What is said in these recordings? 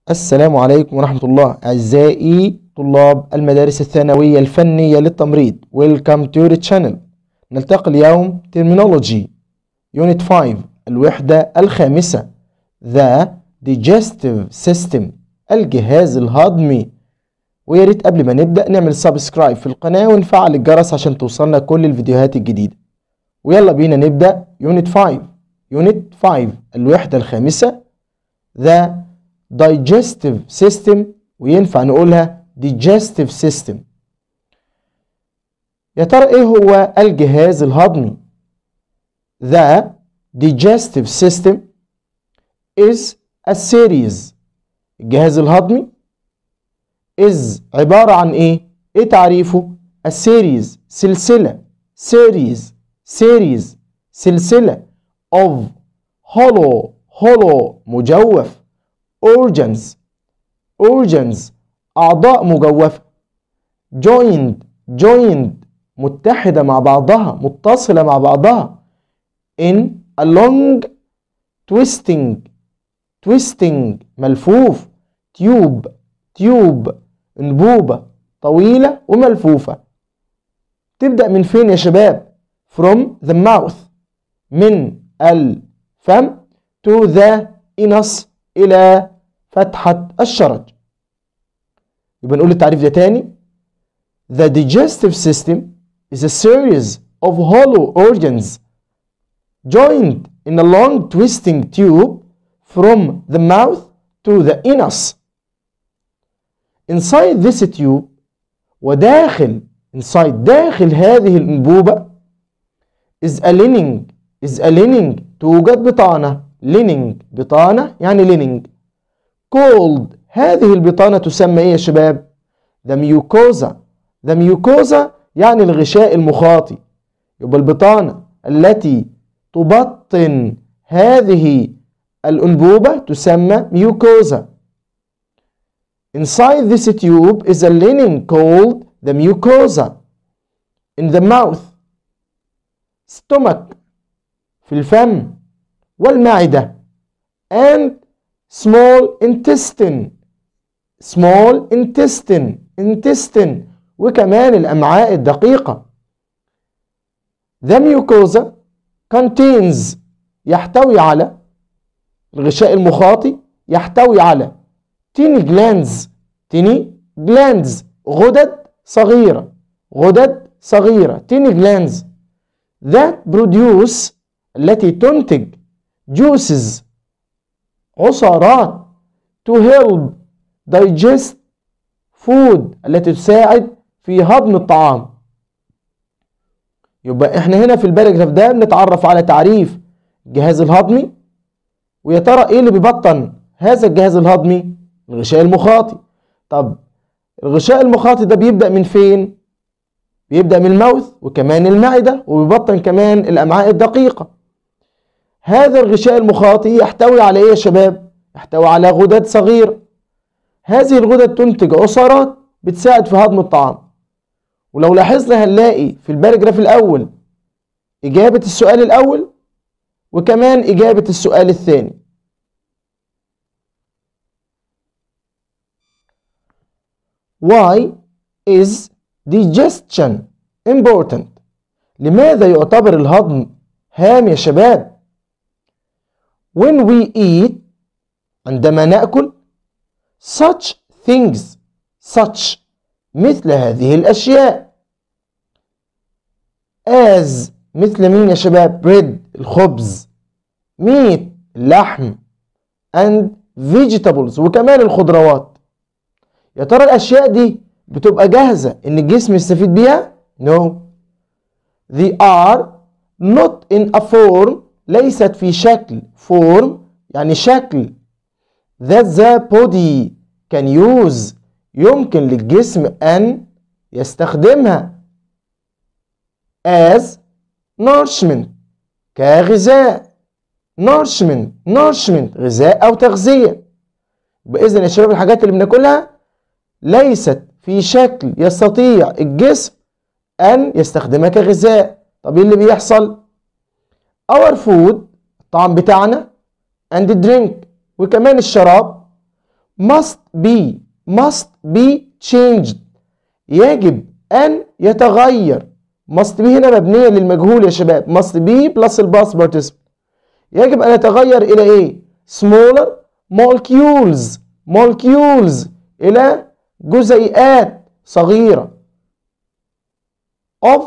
السلام عليكم ورحمة الله أعزائي طلاب المدارس الثانوية الفنية للتمريض Welcome to the channel نلتقي اليوم Terminology Unit 5 الوحدة الخامسة The Digestive System الجهاز الهضمي ويا ريت قبل ما نبدأ نعمل سبسكرايب في القناة ونفعل الجرس عشان توصلنا كل الفيديوهات الجديدة ويلا بينا نبدأ Unit 5 Unit 5 الوحدة الخامسة The digestive system وينفع نقولها digestive system يا ترى ايه هو الجهاز الهضمي The digestive system is a series الجهاز الهضمي is عبارة عن ايه ايه تعريفه a series سلسلة series series سلسلة of hollow hollow مجوف organs organs أعضاء مجوفة joined joined متحدة مع بعضها متصلة مع بعضها in a long twisting twisting ملفوف tube tube انبوبة طويلة وملفوفة تبدأ من فين يا شباب from the mouth من الفم to the anus إلى فتحة الشرج يبقى نقول التعريف ده تاني The digestive system is a series of hollow organs joined in a long twisting tube from the mouth to the anus. Inside this tube وداخل inside داخل هذه الأنبوبة is a lining is a lining توجد بطانة lining بطانة يعني lining called هذه البطانة تسمى ايه يا شباب the mucosa the mucosa يعني الغشاء المخاطي يبقى البطانة التي تبطن هذه الأنبوبة تسمى mucosa inside this tube is a lining called the mucosa in the mouth stomach في الفم والمعدة and small intestine small intestine intestine وكمان الأمعاء الدقيقة the mucosa contains يحتوي على الغشاء المخاطي يحتوي على tiny glands tiny glands غدد صغيرة غدد صغيرة tiny glands that produce التي تنتج juices عصارات to help digest food التي تساعد في هضم الطعام يبقى احنا هنا في الباراجراف ده بنتعرف على تعريف الجهاز الهضمي ويا ترى ايه اللي بيبطن هذا الجهاز الهضمي الغشاء المخاطي طب الغشاء المخاطي ده بيبدأ من فين بيبدأ من الموث وكمان المعدة وبيبطن كمان الأمعاء الدقيقة هذا الغشاء المخاطي يحتوي على ايه يا شباب يحتوي على غدد صغيرة هذه الغدد تنتج عصارات بتساعد في هضم الطعام ولو لاحظنا هنلاقي في الباراجراف الأول إجابة السؤال الأول وكمان إجابة السؤال الثاني Why is digestion important? لماذا يعتبر الهضم هام يا شباب؟ When we eat عندما نأكل such things such مثل هذه الأشياء as مثل مين يا شباب bread الخبز meat اللحم and vegetables وكمان الخضروات يا ترى الأشياء دي بتبقى جاهزة إن الجسم يستفيد بيها no they are not in a form ليست في شكل form يعني شكل that the body can use يمكن للجسم أن يستخدمها as nourishment كغذاء nourishment nourishment غذاء أو تغذية يبقى إذن يا شباب الحاجات اللي بناكلها ليست في شكل يستطيع الجسم أن يستخدمها كغذاء طب إيه اللي بيحصل؟ our food الطعام بتاعنا and drink وكمان الشراب must be must be changed يجب أن يتغير must be هنا مبنية للمجهول يا شباب must be plus الباس participle يجب أن يتغير إلى إيه smaller molecules molecules إلى جزيئات صغيرة of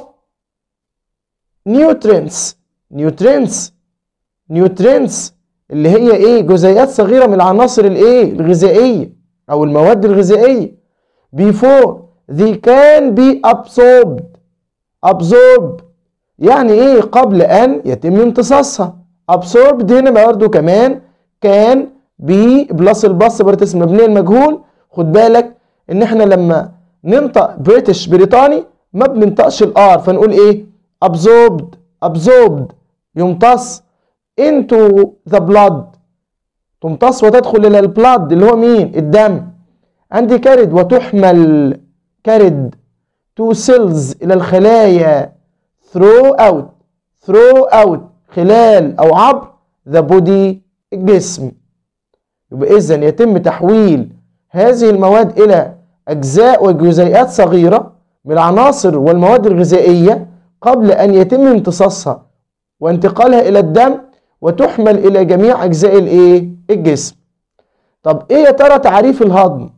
nutrients nutrients nutrients اللي هي ايه جزيئات صغيرة من العناصر الايه الغذائية او المواد الغذائية before they can be absorbed absorbed يعني ايه قبل ان يتم امتصاصها absorbed هنا برضه كمان كان بي بلس الباص بارتس مبنيه المجهول خد بالك ان احنا لما ننطق بريتش بريطاني ما بننطقش الار فنقول ايه absorbed absorbed يمتص into the blood تمتص وتدخل الى البلاد اللي هو مين الدم عندي كارد وتحمل كارد to cells الى الخلايا through out through out خلال او عبر the body الجسم يبقى اذا يتم تحويل هذه المواد الى اجزاء وجزيئات صغيره من العناصر والمواد الغذائيه قبل ان يتم امتصاصها وانتقالها الى الدم وتحمل الى جميع اجزاء الايه الجسم طب ايه يا ترى تعريف الهضم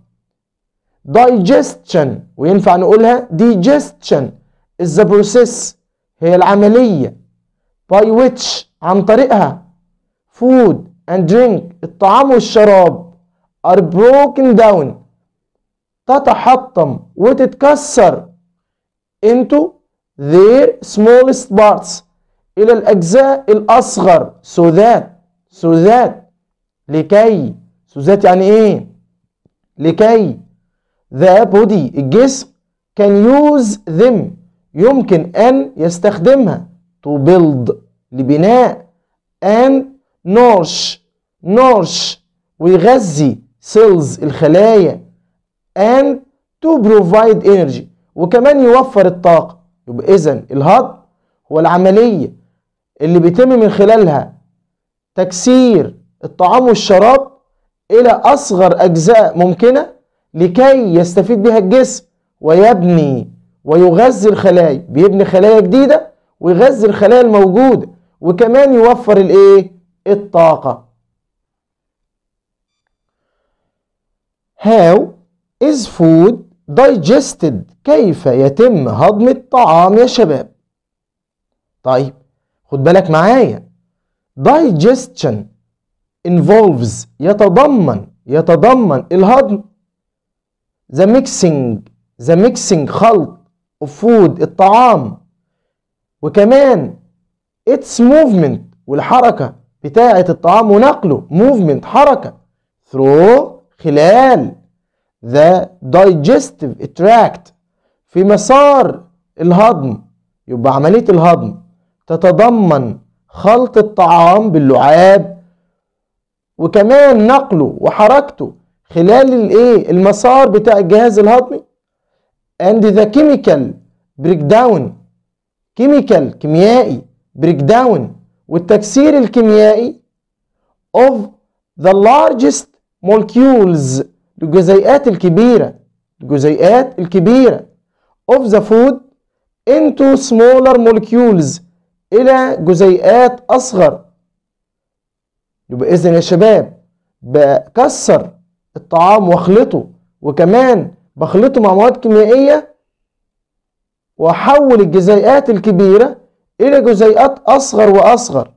digestion وينفع نقولها digestion is the process هي العملية by which عن طريقها food and drink الطعام والشراب are broken down تتحطم وتتكسر into their smallest parts إلى الأجزاء الأصغر so that so that لكي so that يعني إيه لكي the body الجسم can use them يمكن أن يستخدمها to build لبناء and nourish nourish ويغذي cells الخلايا and to provide energy وكمان يوفر الطاقة يبقى إذن الهضم هو العملية اللي بيتم من خلالها تكسير الطعام والشراب إلى أصغر أجزاء ممكنة لكي يستفيد بها الجسم ويبني ويغذي الخلايا بيبني خلايا جديدة ويغذي الخلايا الموجودة وكمان يوفر الايه الطاقة How is food digested كيف يتم هضم الطعام يا شباب طيب خد بالك معايا digestion involves يتضمن يتضمن الهضم the mixing the mixing خلط of food الطعام وكمان its movement والحركة بتاعة الطعام ونقله movement حركة through خلال the digestive tract في مسار الهضم يبقى عملية الهضم تتضمن خلط الطعام باللعاب وكمان نقله وحركته خلال الايه المسار بتاع الجهاز الهضمي and the chemical breakdown chemical كيميائي breakdown والتكسير الكيميائي of the largest molecules الجزيئات الكبيرة الجزيئات الكبيرة of the food into smaller molecules إلى جزيئات أصغر يبقى إذن يا شباب بكسر الطعام واخلطه وكمان بخلطه مع مواد كيميائية واحول الجزيئات الكبيرة إلى جزيئات أصغر وأصغر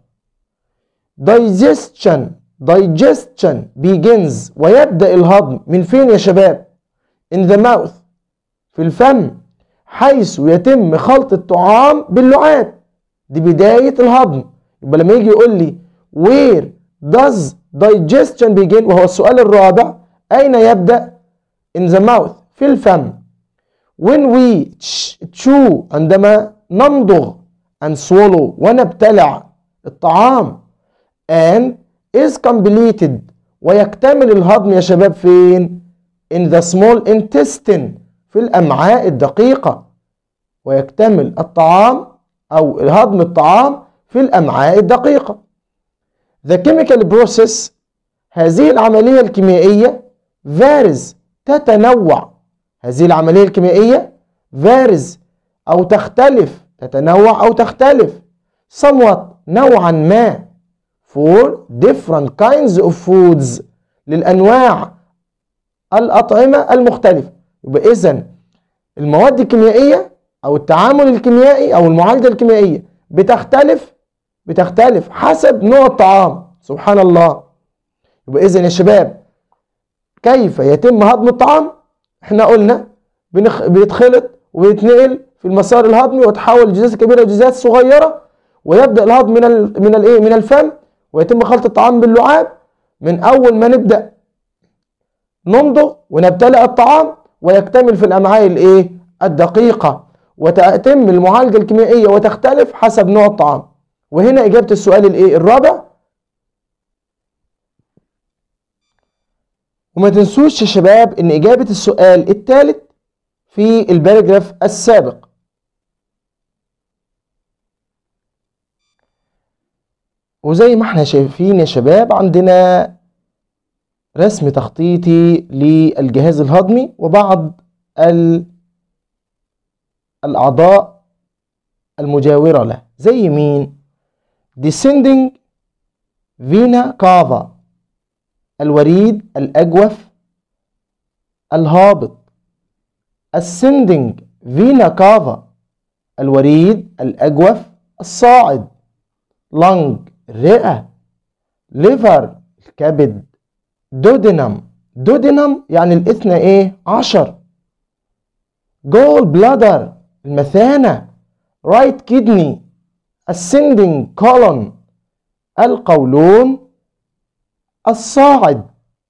digestion digestion begins ويبدأ الهضم من فين يا شباب in the mouth في الفم حيث يتم خلط الطعام باللعاب دي بداية الهضم يبقى لما يجي يقول لي where does digestion begin وهو السؤال الرابع أين يبدأ in the mouth في الفم when we chew عندما نمضغ and swallow ونبتلع الطعام and is completed ويكتمل الهضم يا شباب فين in the small intestine في الأمعاء الدقيقة ويكتمل الطعام أو هضم الطعام في الأمعاء الدقيقة the chemical process هذه العملية الكيميائية varies تتنوع هذه العملية الكيميائية varies أو تختلف تتنوع أو تختلف somewhat نوعا ما for different kinds of foods للأنواع الأطعمة المختلفة يبقى إذا المواد الكيميائية أو التعامل الكيميائي أو المعالجة الكيميائية بتختلف بتختلف حسب نوع الطعام سبحان الله يبقى إذا يا شباب كيف يتم هضم الطعام احنا قلنا بنخ... بيتخلط وبيتنقل في المسار الهضمي وتحول لجزيئات كبيره لجزيئات صغيره ويبدا الهضم من ال... من الايه من الفم ويتم خلط الطعام باللعاب من اول ما نبدا نمضغ ونبتلع الطعام ويكتمل في الامعاء الايه الدقيقه وتتم المعالجه الكيميائيه وتختلف حسب نوع الطعام وهنا اجابه السؤال الايه الرابع وما تنسوش يا شباب ان اجابه السؤال الثالث في الباراجراف السابق وزي ما احنا شايفين يا شباب عندنا رسم تخطيطي للجهاز الهضمي وبعض الأعضاء المجاورة له زي مين؟ descending vena cava الوريد الأجوف الهابط ascending vena cava الوريد الأجوف الصاعد lung الرئة liver الكبد دودينم دودينم يعني الاثنى ايه عشر جول بلادر المثانة رايت كيدني ascending colon القولون الصاعد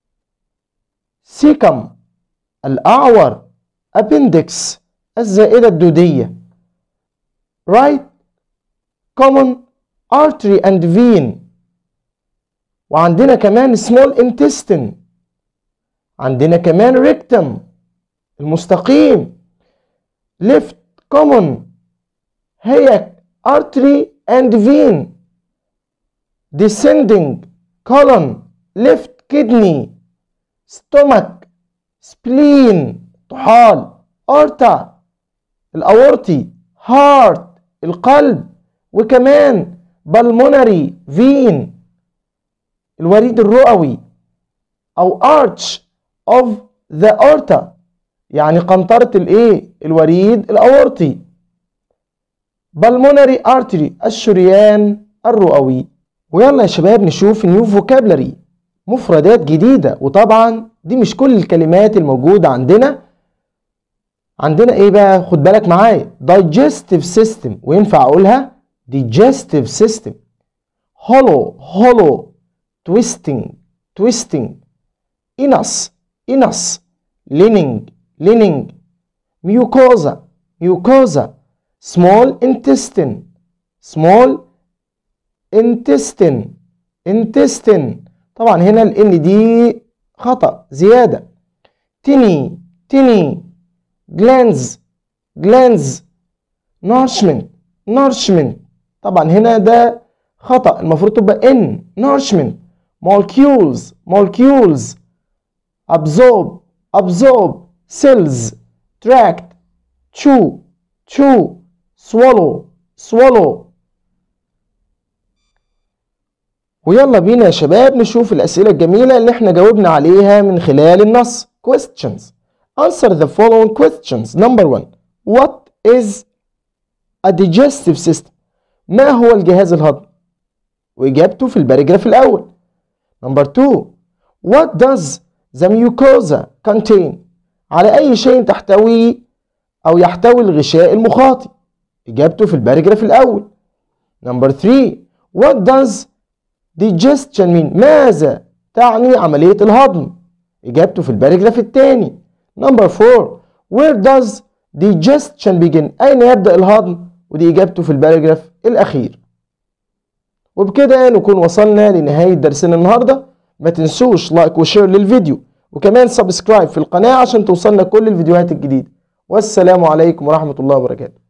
سيكم الأعور appendix الزائدة الدودية right common artery and vein وعندنا كمان small intestine عندنا كمان rectum المستقيم left common هي artery and vein descending colon left kidney stomach spleen طحال aorta الأورطي heart القلب وكمان pulmonary vein الوريد الرئوي او arch of the aorta يعني قنطرة الايه الوريد الاورطي pulmonary artery الشريان الرئوي ويلا يا شباب نشوف نيو فوكابلري مفردات جديدة وطبعا دي مش كل الكلمات الموجودة عندنا عندنا ايه بقى خد بالك معايا digestive system وينفع اقولها digestive system hollow hollow twisting twisting inus inus leaning leaning mucosa mucosa small intestine small intestine intestine طبعا هنا الان دي خطأ زيادة تني تني glands glands nourishment nourishment طبعا هنا ده خطأ المفروض تبقى in nourishment molecules molecules absorb absorb cells tract chew chew swallow swallow ويلا بينا يا شباب نشوف الأسئلة الجميلة اللي احنا جاوبنا عليها من خلال النص questions answer the following questions number one what is a digestive system ما هو الجهاز الهضمي وإجابته في الباراجراف الأول number two what does the mucosa contain على أي شيء تحتوي أو يحتوي الغشاء المخاطي إجابته في الباراجراف الأول number three what does digestion mean ماذا تعني عملية الهضم إجابته في الباراجراف الثاني number four where does digestion begin أين يبدأ الهضم ودي إجابته في الباراجراف الأخير وبكده نكون وصلنا لنهاية درسنا النهاردة ما تنسوش لايك وشير للفيديو وكمان سبسكرايب في القناة عشان توصلنا كل الفيديوهات الجديدة والسلام عليكم ورحمة الله وبركاته